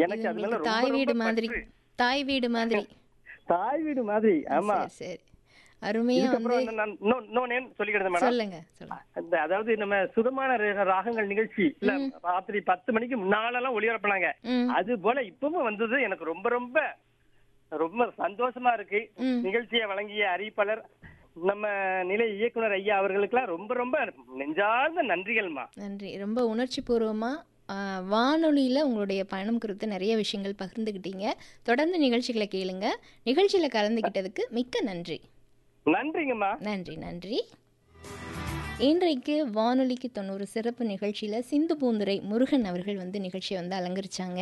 எனக்கு இது அது மேல உங்களுக்கு ரொம்ப தாய் வீடு ரொம்ப மாதிரி பற்று. தாய் வீடு மாதிரி தாய் வீடு மாதிரி ஆமா சரி சரி அருமையா வந்து இதுக்கப்புறம் வந்து நான் இன்னொ- இன்னொன்னு ஏன் சொல்லிக்கிட்டது மேடம் சொல்லுங்க சொல்லுங்க அந்த அதாவது நம்ம சுதமான ரா- ராகங்கள் நிகழ்ச்சி இல்ல ராத்திரி பத்து மணிக்கு முன்னாலெல்லாம் ஒளிபரப்பினாங்க ம் அது போல இப்பவும் வந்தது எனக்கு ரொம்ப ரொம்ப ரொம்ப சந்தோஷமா இருக்கு ம். நிகழ்ச்சியை வழங்கிய அறிவிப்பாளர் நம்ம நிலை இயக்குனர் ஐயா அவர்களுக்கெல்லாம் ரொம்ப ரொம்ப நெஞ்சார்ந்த நன்றிகள்மா நன்றி ரொம்ப உணர்ச்சி பூர்வமாக வானொலியில் உங்களுடைய பயணம் குறித்து நிறைய விஷயங்கள் பகிர்ந்துக்கிட்டீங்க தொடர்ந்து நிகழ்ச்சிகளை கேளுங்க நிகழ்ச்சியில் கலந்துக்கிட்டதுக்கு மிக்க நன்றி நன்றிங்கம்மா நன்றி நன்றி இன்றைக்கு வானொலிக்கு தொண்ணூறு சிறப்பு நிகழ்ச்சியில் சிந்து பூந்துரை முருகன் அவர்கள் வந்து நிகழ்ச்சியை வந்து அலங்கரிச்சாங்க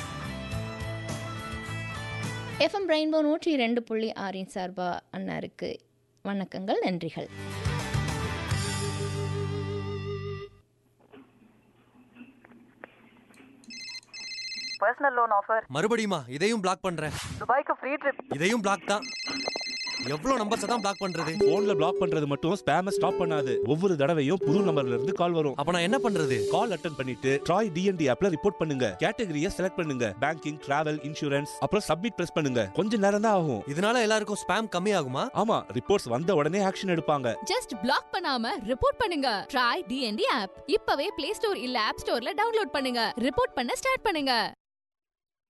எஃப்எம் ரெயின்போ நூற்றி ரெண்டு புள்ளி ஆறின் சார்பா அண்ணாருக்கு வணக்கங்கள் நன்றிகள் பர்சனல் லோன் ஆஃபர் மறுபடியுமா இதையும் பிளாக் பண்றேன் துபாய்க்கு ஃப்ரீ ட்ரிப் இதையும் பிளாக் தான் எவ்வளவு நம்பர்ஸ் தான் பிளாக் பண்றது போன்ல பிளாக் பண்றது மட்டும் ஸ்பேம ஸ்டாப் பண்ணாது ஒவ்வொரு தடவையும் புது நம்பர்ல இருந்து கால் வரும் அப்ப நான் என்ன பண்றது கால் அட்டன் பண்ணிட்டு ட்ராய் டிஎன்டி ஆப்ல ரிப்போர்ட் பண்ணுங்க கேட்டகரியை செலக்ட் பண்ணுங்க பேங்கிங் டிராவல் இன்சூரன்ஸ் அப்புறம் சப்மிட் பிரஸ் பண்ணுங்க கொஞ்ச நேரம் தான் ஆகும் இதனால எல்லாருக்கும் ஸ்பேம் கம்மி ஆகுமா ஆமா ரிப்போர்ட்ஸ் வந்த உடனே ஆக்ஷன் எடுப்பாங்க ஜஸ்ட் பிளாக் பண்ணாம ரிப்போர்ட் பண்ணுங்க ட்ரை டிஎன்டி ஆப் இப்பவே பிளே ஸ்டோர் இல்ல ஆப் ஸ்டோர்ல டவுன்லோட் பண்ணுங்க ரிப்போர்ட் பண்ண ஸ்டார்ட் பண்ணுங்க